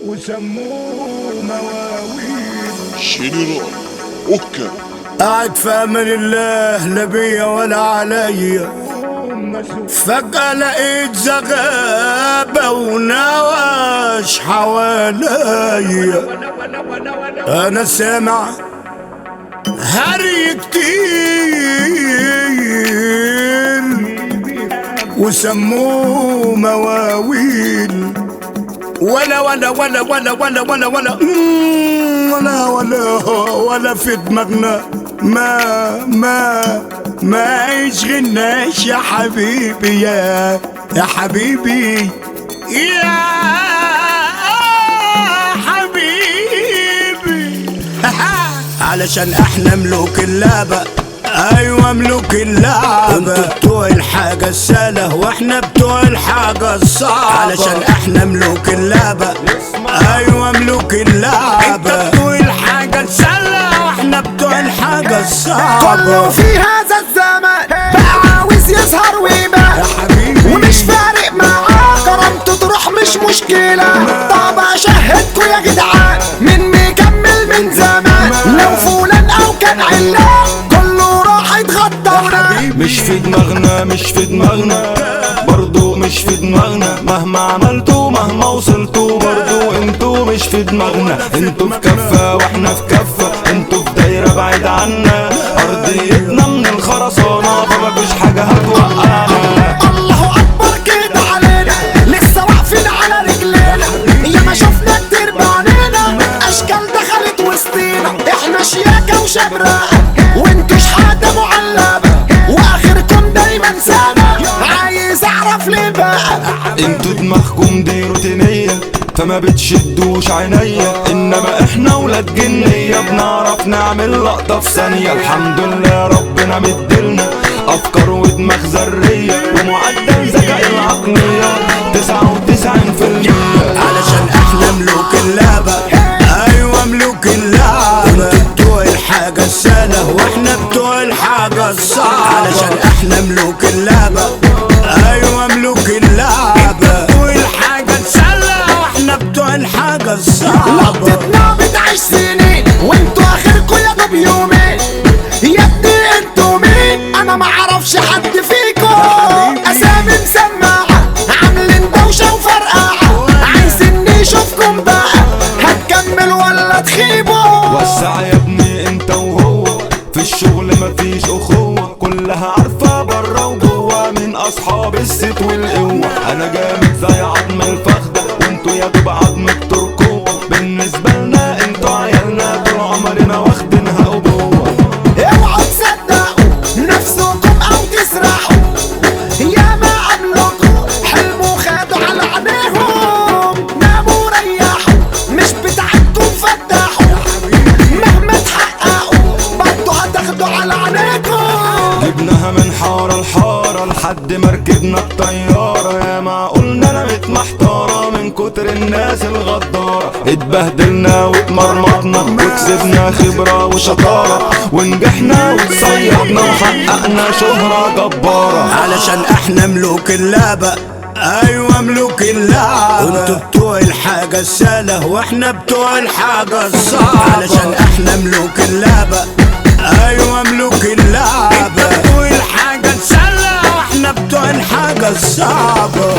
وسموه مواويل جنرال اوكا قاعد في امان الله لا بيا ولا عليا فجأة لقيت زغابة ونواش حواليا أنا سامع هري كتير وسموه مواويل ولا ولا ولا ولا ولا ولا ولا مم، ولا ولا ولا في دماغنا ما ما ما يشغلناش يا حبيبي يا يا حبيبي يا حبيبي علشان احنا ملوك اللعبة ايوه ملوك اللعبة انتوا بتوع الحاجة السهلة واحنا بتوع الحاجة الصعبة علشان احنا ملوك اللعبة ايوه ملوك اللعبة انت بتوع الحاجة السهلة واحنا بتوع الحاجة الصعبة كله في هذا الزمن بقى عاوز يظهر ويبان يا حبيبي ومش فارق معاه كرامته تروح مش مشكلة طب اشهدكوا يا جدعان من مكمل من زمان لو فلان او كان علان كله راح يتغدى ونام مش في دماغنا مش في دماغنا برضو مش في دماغنا مهما عملتوا مهما وصلتوا برضو انتوا مش في دماغنا انتوا في كفة واحنا في كفة انتوا في دايرة بعيد عنا ارضيتنا من الخرسانة فمفيش حاجة هتوقعنا الله اكبر كده علينا لسه واقفين على رجلينا يا ما شفنا كتير بعينينا اشكال دخلت وسطينا احنا شياكة وشبراء وانتوا شحاتة معلبة واخركم دايما سنة عايز اعرف ليه بقى انتوا دماغكم دي روتينية فما بتشدوش عينيا انما احنا ولاد جنية بنعرف نعمل لقطة في ثانية الحمد لله ربنا مدلنا افكار ودماغ ذرية ومعدل ذكاء العقلية تسعة وتسعين في المية علشان احنا ملوك اللعبة ايوه ملوك اللعبة انتوا بتوع الحاجة السهلة واحنا بتوع الحاجة الصعبة علشان احنا ملوك اللعبة ايوه ملوك اللعبة بتوع الحاجة السهلة واحنا بتوع الحاجة الصعبة لقطتنا بتعيش سنين وانتوا اخركوا يا دوب يومين يا ابني انتوا مين انا ما اعرفش حد فيكم اسامي مسمعة عاملين دوشة وفرقعة عايزين نشوفكم بقى هتكمل ولا تخيبوا وسع يا ابني انت وهو في الشغل مفيش اخوة كلها عارفة برا وجوه من اصحاب الست والقوة انا جامد زي عظم الفخدة وانتوا يا دوب عظم التركوة بالنسبة لنا انتوا عيالنا طول عمرنا واخدينها ابوة اوعوا تصدقوا نفسكم او تسرحوا يا ما قبلكم حلموا خدوا على عينيهم ناموا ريحوا مش بتاعتكم فتحوا مهما تحققوا برضه هتاخدوا على عينيكم جبناها من حارة لحارة لحد ما ركبنا الطيارة يا معقولنا انا متمحتارة من كتر الناس الغدارة اتبهدلنا واتمرمطنا وكسبنا خبرة وشطارة ونجحنا وتصيدنا وحققنا شهرة جبارة علشان احنا ملوك اللعبة ايوه ملوك اللعبة انتوا بتوع الحاجة السهلة واحنا بتوع الحاجة الصعبة علشان احنا ملوك اللعبة ايوه ملوك اللعبة بتوع الحاجة السهلة واحنا بتوع الحاجة الصعبة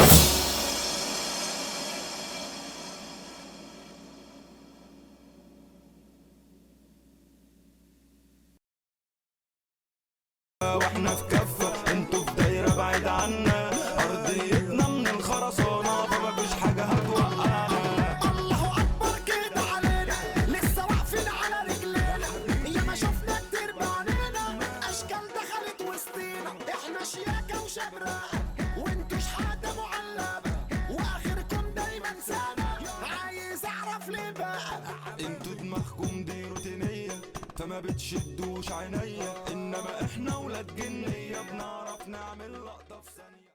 واحنا في كفة انتوا في دايرة بعيد عنا ارضيتنا من الخرسانة فمفيش حاجة هتوقعنا الله اكبر كده علينا لسه واقفين على رجلينا يا ما شفنا كتير بعينينا اشكال دخلت وسطينا احنا شياكة وشبراء وانتوا شحاتة معلبة واخركم دايما سنة عايز اعرف ليه بقى انتوا دماغكم دي روتينية فما بتشدوش عينيا انما احنا ولاد جنية بنعرف نعمل لقطة في ثانية